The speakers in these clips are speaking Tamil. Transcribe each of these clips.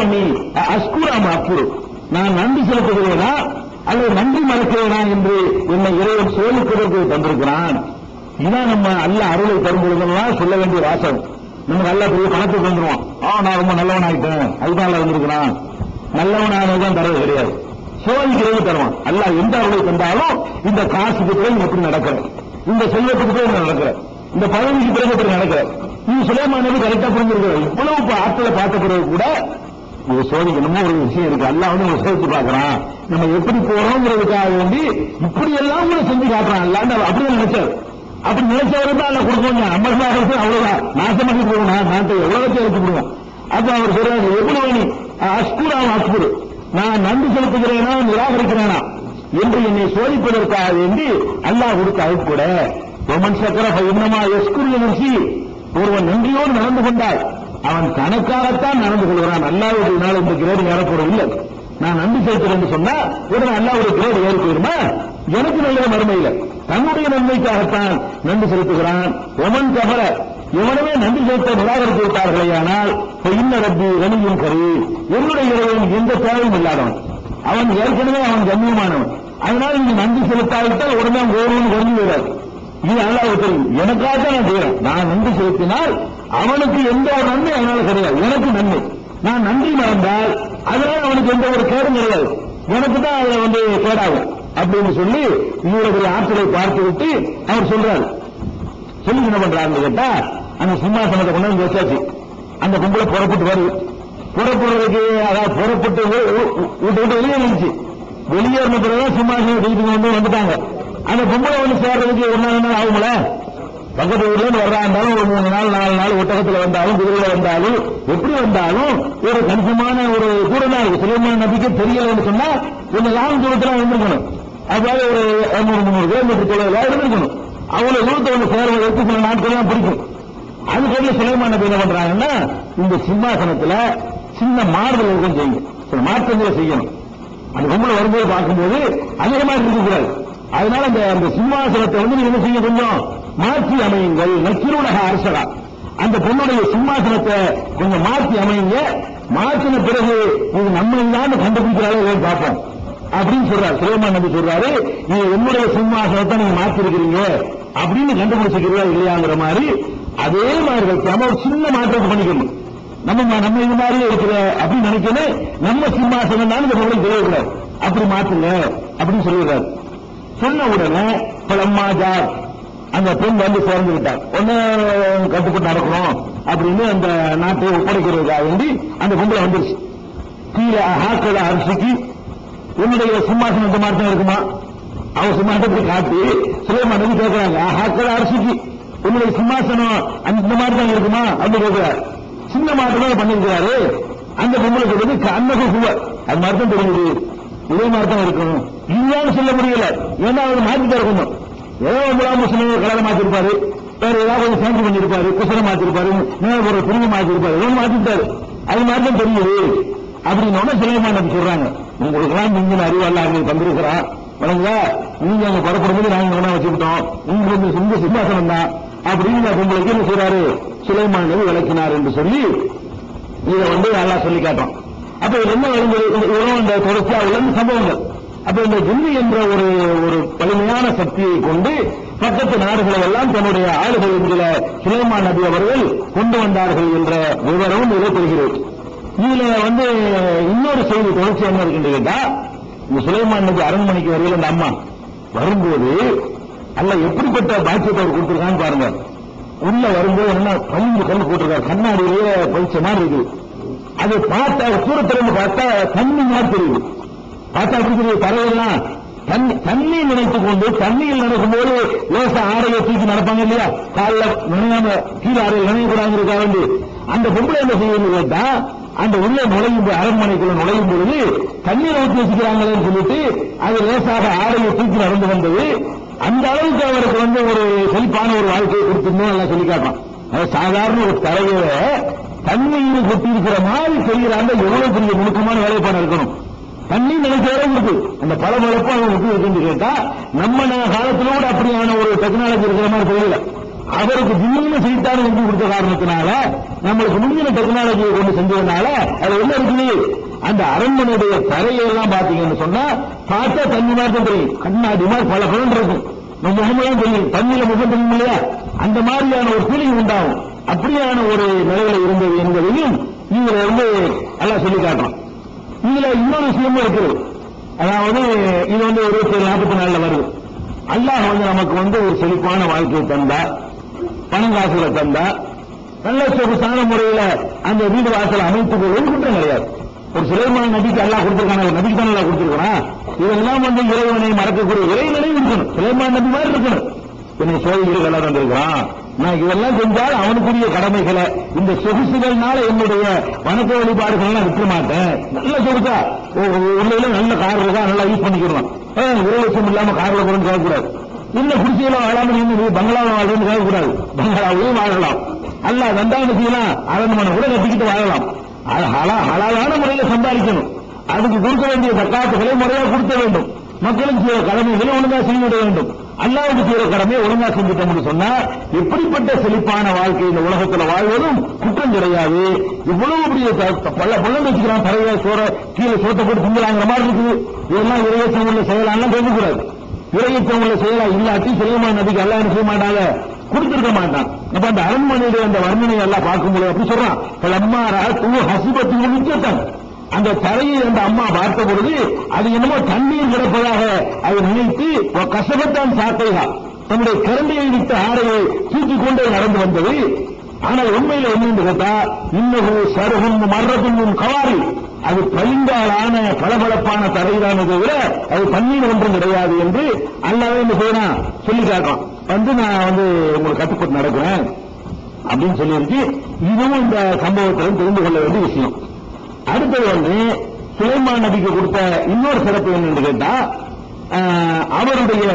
நீ அஸ்குராம் அப்புரு நான் நன்றி செலுத்துகிறேனா அல்லது நன்றி மறக்கிறேனா என்று என்னை இறைவன் சோதிப்பதற்கு தந்திருக்கிறான் இதான் நம்ம அல்ல அருளை தரும் பொழுதெல்லாம் சொல்ல வேண்டிய வாசகம் நமக்கு அல்ல பெரிய பணத்துக்கு வந்துருவான் ஆ நான் ரொம்ப நல்லவன் ஆயிட்டேன் அதுதான் அல்ல வந்திருக்கிறான் நல்லவனானதான் தரது கிடையாது சோதிக்கிறது தருவான் அல்லாஹ் எந்த அருளை தந்தாலும் இந்த காசுக்கு பிறகு எப்படி நடக்கிற இந்த செல்வத்துக்கு பிறகு நடக்கிற இந்த பதவிக்கு பிறகு எப்படி நடக்கிற நீ சுலைமானது கரெக்டா புரிஞ்சிருக்கிற இவ்வளவு இப்ப ஆட்களை பார்த்த பிறகு கூட இது சோதிக்கணுமோ ஒரு விஷயம் இருக்கு அல்லாஹ் வந்து நம்ம சோதிச்சு பார்க்கறான் நம்ம எப்படி போறோங்கிறதுக்காக வேண்டி இப்படி எல்லாம் கூட செஞ்சு காட்டுறான் அல்லாண்டு அவர் அப்படியே நினைச்சார் அப்படி நினைச்சவரு தான் அல்ல கொடுக்கணும் நம்ம அவ்வளவுதான் நாசமாக்கி போகணும் நாட்டை எவ்வளவு எடுத்து விடுவோம் அப்ப அவர் சொல்றாரு எப்படி நீ அஸ்குராம் அஸ்குரு நான் நன்றி செலுத்துகிறேனா நிராகரிக்கிறேனா என்று என்னை சோதிப்பதற்காக வேண்டி அல்லாஹ் கொடுத்த அழைப்பு கூட ஒமன் சக்கர இன்னமா எஸ்குரிய நிறுத்தி ஒருவன் நன்றியோடு நடந்து கொண்டால் அவன் தனக்காகத்தான் நடந்து கொள்கிறான் அல்லாவுடைய நாள் இந்த கிரேடு ஏறப்போறது இல்லை நான் நன்றி செலுத்துறேன் என்று சொன்னா உடனே அல்லாவுடைய கிரேடு ஏறி போயிருமா எனக்கு நல்ல மறுமையில தன்னுடைய நன்மைக்காகத்தான் நன்றி செலுத்துகிறான் ஒமன் கபர எவனவே நன்றி செலுத்த நிராகரித்து விட்டார்களே ஆனால் இன்ன ரப்பி கனியும் கரு என்னுடைய இறைவன் எந்த தேவையும் இல்லாதவன் அவன் ஏற்கனவே அவன் கண்ணியமானவன் அதனால நீங்க நன்றி செலுத்தாவிட்டால் உடனே ஓடுன்னு குறைஞ்சு விடாது இது அல்லாஹ் தெரியும் எனக்காக தான் நான் செய்யறேன் நான் நன்றி செலுத்தினால் அவனுக்கு எந்த ஒரு நன்மை அதனால கிடையாது எனக்கு நன்மை நான் நன்றி மறந்தால் அதனால அவனுக்கு எந்த ஒரு கேடும் கிடையாது எனக்கு தான் அதுல வந்து கேடாகும் அப்படின்னு சொல்லி இவருடைய பெரிய ஆற்றலை பார்த்து விட்டு அவர் சொல்றாரு சொல்லி என்ன பண்றாருன்னு கேட்டா அந்த சிம்மாசனத்தை கொண்டு வந்து வச்சாச்சு அந்த கும்பலை புறப்பட்டு வருது புறப்படுறதுக்கு அதாவது புறப்பட்டு வீ- வீ- வீட்டை விட்டு வெளியே நினைச்சு வெளியேறின பிறகுதான் சிம்மாசனம் தூக்கிட்டு வந்து வந்துட்டாங்க அந்த கும்பலை வந்து சேர்றதுக்கு ஒரு நாள் நாள் ஆகும்ல பக்கத்து ஊர்ல இருந்து வர்றா இருந்தாலும் ஒரு மூணு நாள் நாலு நாள் ஒட்டகத்துல வந்தாலும் குதிரையில வந்தாலும் எப்படி வந்தாலும் ஒரு கணிசமான ஒரு தூரம் தான் இருக்கு சுலைமான நபிக்கு தெரியலன்னு சொன்னா கொஞ்சம் லாங் தூரத்துல இருந்திருக்கணும் அதாவது ஒரு இரநூறு முந்நூறு கிலோமீட்டர் தொலைவில் இருந்திருக்கணும் அவ்வளவு தூரத்தை வந்து சேர்வதற்கு சில நாட்கள் தான் பிடிக்கும் அதுக்கப்புறம் சுலைமான் நபி என்ன பண்றாங்கன்னா இந்த சிம்மாசனத்துல சின்ன மாறுதல் இருக்கும் செய்யும் சில மாற்றங்களை செய்யணும் அந்த கும்பல வரும்போது பார்க்கும்போது அதிகமாக இருக்கக்கூடாது அதனால அந்த அந்த சிம்மாசனத்தை வந்து நீங்க என்ன செய்ய கொஞ்சம் மாற்றி அமையுங்கள் நச்சிருலக அரசரா அந்த பொண்ணுடைய சிம்மாசனத்தை கொஞ்சம் மாற்றி அமையுங்க மாற்றின பிறகு இது நம்ம தான் கண்டுபிடிக்கிறாரோ இல்லையோ பார்ப்போம் அப்படின்னு சொல்றாரு சுலைமான் நபி சொல்றாரு இது என்னுடைய சிம்மாசனத்தை நீங்க மாத்திருக்கிறீங்க அப்படின்னு கண்டுபிடிச்சிக்கிறீங்களா இல்லையாங்கிற மாதிரி அதே மாதிரி வைக்காம ஒரு சின்ன மாற்றத்தை பண்ணிக்கணும் நம்ம நம்ம இது மாதிரியே இருக்கிற அப்படின்னு நினைக்கணும் நம்ம சிம்மாசனம் தான் இந்த பொருளை தெரியக்கூடாது அப்படி மாத்துங்க அப்படின்னு சொல்லிடுறாரு சொன்ன உடனே பலம்மா ஜார் அந்த பெண் வந்து சேர்ந்து விட்டார் ஒன்னு கட்டுப்பட்டு நடக்கணும் அப்படின்னு அந்த நாட்டை ஒப்படைக்கிறதுக்காக வேண்டி அந்த பொம்பளை வந்துருச்சு கீழே ஹாக்கல அரிசிக்கு உன்னுடைய சிம்மாசனம் இந்த மாதிரி தான் இருக்குமா அவன் சிம்மாசனத்தை காட்டி சுலைமான் நபி கேட்கிறாங்க ஹாக்கல அரிசிக்கு உன்னுடைய சிம்மாசனம் அந்த மாதிரி தான் இருக்குமா அப்படின்னு கேட்கிறார் சின்ன மாற்றம் தான் பண்ணிருக்கிறாரு அந்த பொம்பளை சொல்றது அன்னகு சுவ அது மாதிரி தான் தெரியுது இதே மாதிரி தான் இருக்கணும் இதுதான் சொல்ல முடியல ஏன்னா அவர் மாத்திட்டாரு கொஞ்சம் ஏதோ முலாம் முஸ்லிம் கலரை மாத்திருப்பாரு வேற ஏதாவது கொஞ்சம் சேர்ந்து பண்ணிருப்பாரு குசலை மாத்திருப்பாரு மேல ஒரு பிரிவு மாத்திருப்பாரு ஏதோ மாத்திட்டாரு அது மாதிரி தான் தெரியுது அப்படின்னு சுலைமான் நபி சொல்றாங்க உங்களுக்கு எல்லாம் மிஞ்சின அறிவல்ல அங்கே தந்திருக்கிறான் வணங்குதா நீங்க அங்க புறப்படும்போது நாங்க ஒண்ணா வச்சுக்கிட்டோம் உங்களுக்கு சொந்த சிம்மாசனம் தான் அப்படின்னு அந்த பொம்பளைக்கு என்ன செய்றாரு சுலைமான் நபி விளக்கினார் என்று சொல்லி இதை வந்து நல்லா சொல்லி காட்டோம் அப்ப இது என்ன வருகிறது இதெல்லாம் இந்த தொடர்ச்சியா உள்ள சம்பவங்கள் அப்ப இந்த ஜிம்மி என்ற ஒரு ஒரு வலிமையான சக்தியை கொண்டு பக்கத்து நாடுகளை எல்லாம் தன்னுடைய ஆளுகள் என்கிற சுலைமான் நபி அவர்கள் கொண்டு வந்தார்கள் என்ற விவரம் இதில் தெரிகிறது இதுல வந்து இன்னொரு செய்தி தொடர்ச்சி என்ன இருக்குன்னு கேட்டா இந்த சுலைமான் நபி அரண்மனைக்கு வருகிற அந்த அம்மா வரும்போது அல்ல எப்படிப்பட்ட பாக்கியத்தை அவர் கொடுத்திருக்கான்னு பாருங்க உள்ள வரும்போது என்ன பளிங்கு கல் போட்டிருக்காரு கண்ணாடியிலேயே பளிச்ச மாதிரி இருக்குது அது பார்த்தா தூரத்துல இருந்து பார்த்தா தண்ணி மாதிரி தெரியுது பார்த்தா எப்படி தெரியுது தரையெல்லாம் தண்ணி தண்ணி நினைத்துக் கொண்டு தண்ணியில் நடக்கும்போது லேசா ஆடையை தூக்கி நடப்பாங்க இல்லையா காலில் நினையாம கீழே ஆடையில் நினையக்கூடாதுங்கிறதுக்காக வேண்டி அந்த பொம்பளை என்ன செய்யுது கேட்டா அந்த உள்ளே நுழையும் போது, அரண்மனைக்குள்ள நுழையும் பொழுது தண்ணீரை ஊற்றி வச்சுக்கிறாங்களேன்னு சொல்லிட்டு அது லேசாக ஆடையை தூக்கி நடந்து வந்தது அந்த அளவுக்கு அவருக்கு வந்து ஒரு செழிப்பான ஒரு வாழ்க்கையை கொடுத்துருந்தோம் எல்லாம் சொல்லி காட்டலாம் அது சாதாரண ஒரு தரையில தண்ணீர் கொட்டி இருக்கிற மாதிரி தெரிகிறாங்க எவ்வளவு பெரிய நுணுக்கமான வேலைப்பாடு இருக்கணும் தண்ணி நினைக்கிறதே இருக்கு அந்த பல வளர்ப்பு அவங்க எப்படி இருக்குன்னு கேட்டா நம்ம ந- காலத்துல கூட அப்படியான ஒரு டெக்னாலஜி இருக்கிற மாதிரி தெரியல அவருக்கு திடீர்னு செய்தாரு செஞ்சு கொடுத்த காரணத்தினால நம்மளுக்கு முந்தின டெக்னாலஜியை கொண்டு செஞ்சதுனால அது என்ன இருக்குது அந்த அரண்மனையுடைய தரையெல்லாம் பாத்தீங்கன்னு சொன்னா பார்த்தா தண்ணி மாதிரி தான் தெரியும் கண்ணாடி மாதிரி பல பலன் இருக்கும் நம்ம முகமெல்லாம் தெரியும் தண்ணியில முகம் தெரியும் இல்லையா அந்த மாதிரியான ஒரு ஃபீலிங் உண்டாகும் அப்படியான ஒரு நிலையில இருந்தது என்பதையும் இதுல இருந்து எல்லாம் சொல்லி காட்டுறோம் இதுல இன்னொரு விஷயமும் இருக்குது அதாவது இது வந்து இருபத்தி ஏழு நாற்பத்தி நாலுல வருது அல்லாஹ் வந்து நமக்கு வந்து ஒரு செழிப்பான வாழ்க்கையை தந்தா பணம் காசுகளை தந்தா நல்ல சொகுசான முறையில அந்த வீடு வாசல் அமைத்துக் கொள்வது குற்றம் கிடையாது ஒரு சுலைமான நபிக்கு அல்லாஹ் கொடுத்திருக்கான ஒரு நபிக்கு தான் அல்லாஹ் கொடுத்திருக்கான் இதெல்லாம் வந்து இறைவனை மறக்கக்கூடிய இறைநிலை இருக்கணும் சுலைமான் நபி மாதிரி இருக்கணும் என்னை சோதனைகள் எல்லாம் தந்திருக்கிறான் நான் இதெல்லாம் செஞ்சால் அவனுக்குரிய கடமைகளை இந்த சொகுசுகள்னால என்னுடைய வணக்க வழிபாடுகள் எல்லாம் விட்டுற மாட்டேன் நல்ல சொகுசா உள்ள நல்ல கார் இருக்கா நல்லா யூஸ் பண்ணிக்கிடுவான் ஏன் ஒரு லட்சம் இல்லாம கார்ல போறேன்னு கேட்கக்கூடாது இல்ல குடிசையில வாழாம நீங்க பங்களாவை வாழணும்னு கேட்கக்கூடாது பங்களாவிலையும் வாழலாம் அல்ல ரெண்டாவது செய்யலாம் அரண்மனை கூட கட்டிக்கிட்டு வாழலாம் அது ஹலா ஹலாலான முறையில சம்பாதிக்கணும் அதுக்கு கொடுக்க வேண்டிய தக்காத்துகளை முறையா கொடுக்க வேண்டும் மக்களுக்கு செய்ய கடமைகளை ஒழுங்கா செய்துவிட வேண்டும் அல்லாவுக்கு செய்யற கடமையை ஒழுங்கா செஞ்சுட்டோம்னு சொன்னா எப்படிப்பட்ட செழிப்பான வாழ்க்கை இந்த உலகத்துல வாழ்வதும் குற்றம் கிடையாது இவ்வளவு பெரிய த- பல பள்ளம் வச்சுக்கிறான் தரைய சோற கீழே சோத்தை போட்டு திங்கலாங்கிற மாதிரி இருக்குது இதெல்லாம் இறையச்சம் உள்ள செயலாலாம் கேட்கக்கூடாது இறையச்சம் உள்ள செயலா இல்லாட்டி சுலைமான் நபிக்கு எல்லாம் என்ன செய்ய மாட்டாங்க கொடுத்திருக்க மாட்டான் அப்ப அந்த அரண்மனையுடைய அந்த வர்ணனை எல்லாம் பார்க்கும்போது அப்படி சொல்றான் அம்மா தூ ஹசிபத்து முடிச்சத்தான் அந்த தரையை அந்த அம்மா பார்த்த பொழுது அது என்னமோ தண்ணீர் கிடப்பதாக அதை நினைத்து ஒரு கசபத்தான் சாத்தைகா தன்னுடைய கரண்டியை விட்டு ஆடையை தூக்கிக் கொண்டே நடந்து வந்தது ஆனால் உண்மையில என்னன்னு கேட்டா இன்னொரு சருகும் மர்றதும் கவாரி அது பளிங்காலான பளபளப்பான தரைதானே தவிர அது தண்ணீர் ஒன்றும் கிடையாது என்று அல்லாவே என்ன செய்யணும் சொல்லி காட்டுறான் வந்து நான் வந்து உங்களுக்கு கட்டுப்பட்டு நடக்கிறேன் அப்படின்னு சொல்லியிருக்கு இதுவும் இந்த சம்பவத்திலும் தெரிந்து கொள்ள வேண்டிய விஷயம் அடுத்தது வந்து சுலைமான் நபிக்கு கொடுத்த இன்னொரு சிறப்பு என்னன்னு கேட்டா ஆஹ், அவருடைய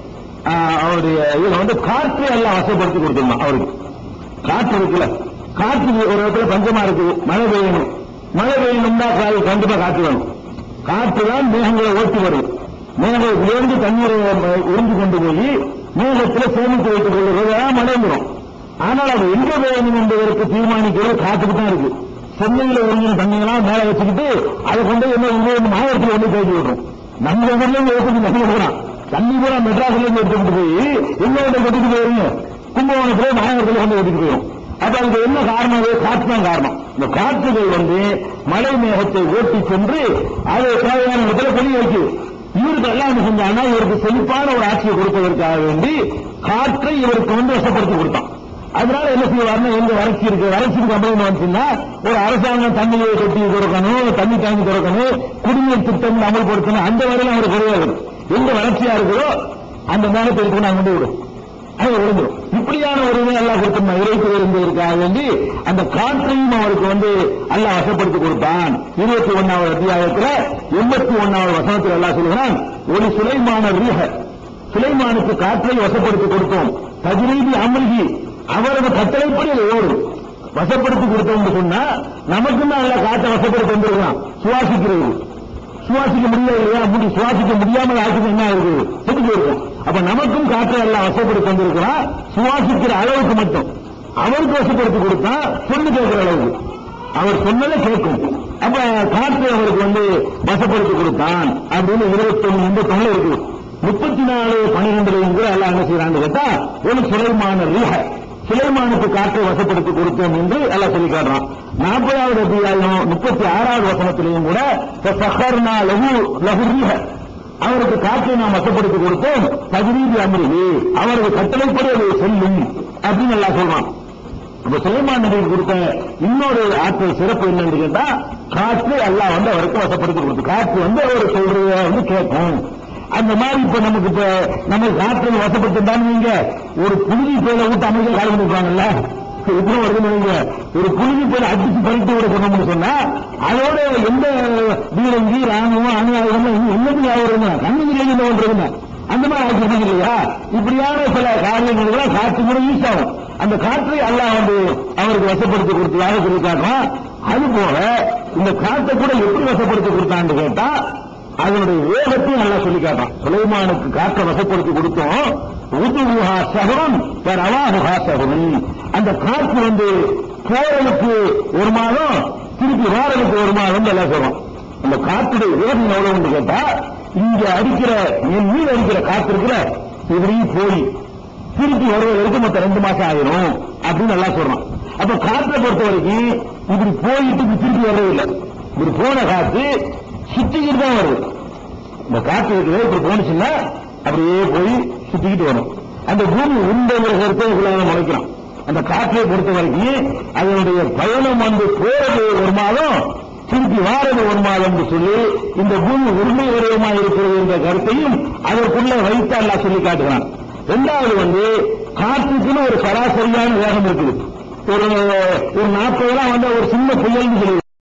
ஆஹ், அவருடைய இதுல வந்து காற்றை எல்லாம் வசப்படுத்தி கொடுத்துருந்தான் அவருக்கு காற்று இருக்குல்ல காற்று ஒரு இடத்துல பஞ்சமா இருக்குது மழை பெய்யணும் மழை பெய்யணும்னா கா- கண்டிப்பா காற்று வேணும் காற்று தான் மேகங்களை ஓட்டி வரும் மேகங்கள் உயர்ந்து தண்ணீரை உறிஞ்சு கொண்டு போய் மேகத்துல சேமித்து வைத்துக் கொள்வதுதான் மழை வரும் ஆனால் அது எங்க வேணும் என்பதற்கு தீர்மானிக்கிறது காத்துக்கு தான் இருக்கு சென்னையில ஒருங்கின தண்ணியெல்லாம் மேல வச்சுக்கிட்டு அதை கொண்டு என்ன இங்க மாவட்டத்தில் ஒண்ணு பேசி விடுறோம் நம்ம ஊர்ல இருந்து எடுத்துட்டு தண்ணி விடுறான் தண்ணி பூரா மெட்ராஸ்ல இருந்து எடுத்துட்டு போய் எங்களோட கட்டிட்டு போயிருங்க கும்பகோணத்துல மாநகரத்தில் கொண்டு எடுத்துட்டு போயிடும் அப்ப அதுக்கு என்ன காரணம் அது காற்று தான் காரணம் இந்த காற்றுகள் வந்து மழை மேகத்தை ஓட்டி சென்று அதை தேவையான இடத்துல பொழிய வைக்குது இவருக்கு எல்லாம் என்ன செஞ்சாங்கன்னா இவருக்கு செழிப்பான ஒரு ஆட்சியை கொடுப்பதற்காக வேண்டி காற்றை இவருக்கு வந்து வசப்படுத்தி கொடுத்தான் அதனால என்ன செய்வாருன்னா எங்க வறட்சி இருக்கு வறட்சிக்கு கம்ப்ளைண்ட் வந்துச்சுன்னா ஒரு அரசாங்கம் தண்ணியை தொட்டி திறக்கணும் தண்ணி டேங்க் திறக்கணும் குடிநீர் திட்டம் அமல்படுத்தணும் அந்த வரையில அவர் கிடையாது எங்க வறட்சியா இருக்குதோ அந்த மேகத்தை எடுத்து நான் கொண்டு விடும் அது விழுந்துடும் இப்படியான ஒரு இதை எல்லாம் கொடுத்தோம் இறைத்து இருந்ததற்காக வேண்டி அந்த காற்றையும் அவருக்கு வந்து அல்லாஹ் வசப்படுத்தி கொடுத்தான் இருபத்தி ஒன்னாவது அத்தியாயத்துல எண்பத்தி ஒன்னாவது வசனத்தில் எல்லாம் சொல்லுகிறான் ஒரு சுலைமான ரீஹ சுலைமானுக்கு காற்றை வசப்படுத்தி கொடுத்தோம் தஜ்ரீபி அமல்கி அவரது கட்டளைப்படி அது ஓடும் வசப்படுத்தி கொடுத்தோம்னு சொன்னா நமக்கு தான் அல்ல காற்றை வசப்படுத்தி வந்திருக்கலாம் சுவாசிக்கிறது சுவாசிக்க முடியாது இல்லையா முடி சுவாசிக்க முடியாமல் ஆட்சி என்ன இருக்குது செத்து போயிருக்கும் அப்ப நமக்கும் காற்றை எல்லாம் வசப்படுத்தி வந்திருக்கிறான் சுவாசிக்கிற அளவுக்கு மட்டும் அவருக்கு வசப்படுத்தி கொடுத்தா சொல்லு கேட்கிற அளவுக்கு அவர் சொன்னதை கேட்கும் அப்ப காற்று அவருக்கு வந்து வசப்படுத்தி கொடுத்தான் அப்படின்னு இருபத்தி ஒண்ணு எண்பத்தி இருக்குது முப்பத்தி நாலு பனிரெண்டுலையும் கூட எல்லாம் என்ன செய்யறான்னு கேட்டா ஒரு சுலைமான ரீஹ சுலைமானுக்கு காற்றை வசப்படுத்தி கொடுத்தோம் என்று எல்லாம் சொல்லி காட்டுறான் நாற்பதாவது அத்தியாயம் முப்பத்தி ஆறாவது வசனத்திலையும் கூட சஹர்னா லகு லகு ரீஹ அவருக்கு காற்றை நாம் வசப்படுத்தி கொடுத்தோம் தகுதி அமருது அவரது கட்டளைப்படி அது செல்லும் அப்படின்னு எல்லாம் சொல்றான் அப்ப சுலைமான் நபிக்கு கொடுத்த இன்னொரு ஆற்றல் சிறப்பு என்னன்னு கேட்டா காற்று எல்லாம் வந்து அவருக்கு வசப்படுத்தி கொடுத்து காற்று வந்து அவர் சொல்றத வந்து கேட்கும் அந்த மாதிரி இப்ப நமக்கு இப்ப நம்ம காற்று வசப்படுத்திட்டான்னு நீங்க ஒரு புழுதி பேரை விட்டு அமைக்க காலம் கொடுப்பாங்கல்ல இப்படி வருதுன்னு வைங்க. ஒரு புழுதி பேரை அடிச்சு பறித்து விட சொன்னோம்னு சொன்னா அதோட எந்த பீரங்கி ராணுவம் அணு ஆயுதமும் என்னது ஆகுறதுங்க கண்ணுக்கு என்ன பண்றதுங்க அந்த மாதிரி ஆக்கிட்டு இல்லையா இப்படியான சில காரியங்கள் காற்று கூட யூஸ் ஆகும் அந்த காற்றை அல்லாஹ் வந்து அவருக்கு வசப்படுத்தி கொடுத்ததாக சொல்லி காட்டுறான் அது போல இந்த காற்றை கூட எப்படி வசப்படுத்தி கொடுத்தான்னு கேட்டா அதனுடைய வேகத்தையும் நல்லா சொல்லி காட்டான் சுலைமானுக்கு காற்றை வசப்படுத்தி கொடுத்தோம் உதுகுஹா சகரும் ரவாகுஹா சகரும் அந்த காற்று வந்து போறதுக்கு ஒரு மாதம் திருப்பி வாரதுக்கு ஒரு மாதம் எல்லாம் சொல்றோம் அந்த காற்றுடைய வேகம் எவ்வளவுன்னு கேட்டா இங்க அடிக்கிற என் மீது அடிக்கிற காற்று இருக்கிற இப்படியும் போய் திருப்பி வருவதற்கு மொத்தம் ரெண்டு மாசம் ஆயிரும் அப்படின்னு நல்லா சொல்றான் அப்ப காற்றை பொறுத்த வரைக்கும் இப்படி போயிட்டு இப்படி திருப்பி வர்றதில்லை இப்படி போன காற்று சுத்திக்கிட்டு தான் வருது இந்த காற்று இருக்குது இப்படி போனுச்சுன்னா அப்படியே போய் சுத்திக்கிட்டு வரும் அந்த பூமி உண்டைங்கிற கருத்தை இவ்வளவு முளைக்கிறான் அந்த காற்றை பொறுத்த வரைக்கும் அதனுடைய பயணம் வந்து போறது ஒரு மாதம் திருப்பி வாரது ஒரு மாதம் என்று சொல்லி இந்த பூமி உண்மை வடிவமாக இருக்கிறது என்ற கருத்தையும் அதற்குள்ள வைத்து அல்லா சொல்லி காட்டுகிறான் ரெண்டாவது வந்து காற்றுக்குன்னு ஒரு சராசரியான வேகம் இருக்குது ஒரு ஒரு நாற்பதுலாம் வந்து ஒரு சின்ன புயல்னு சொல்லி